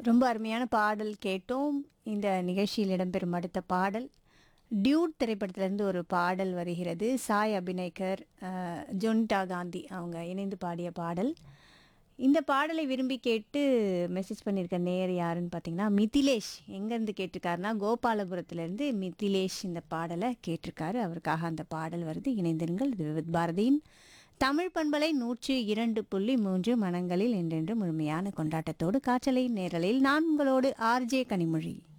ரொம்ப அருமையான பாடல் கேட்டோம் இந்த நிகழ்ச்சியில் இடம்பெறும் அடுத்த பாடல் டியூட் திரைப்படத்திலிருந்து ஒரு பாடல் வருகிறது சாய் அபிநய்கர் அஹ், ஜொனிதா காந்தி அவங்க இணைந்து பாடிய பாடல் இந்த பாடலை விரும்பி கேட்டு மெசேஜ் பண்ணியிருக்க நேர் யாருன்னு பார்த்தீங்கன்னா மிதிலேஷ் எங்கேருந்து கேட்டிருக்காருன்னா கோபாலபுரத்துலேருந்து மிதிலேஷ் இந்த பாடலை கேட்டிருக்காரு அவருக்காக அந்த பாடல் வருது இணைந்திருங்கள் இது விவித் பாரதியின் தமிழ் பண்பலை நூற்றி இரண்டு புள்ளி மூன்று மனங்களில் என்றென்று முழுமையான கொண்டாட்டத்தோடு காற்றலை நேரலையில் நான் உங்களோடு ஆர்ஜே கனிமொழி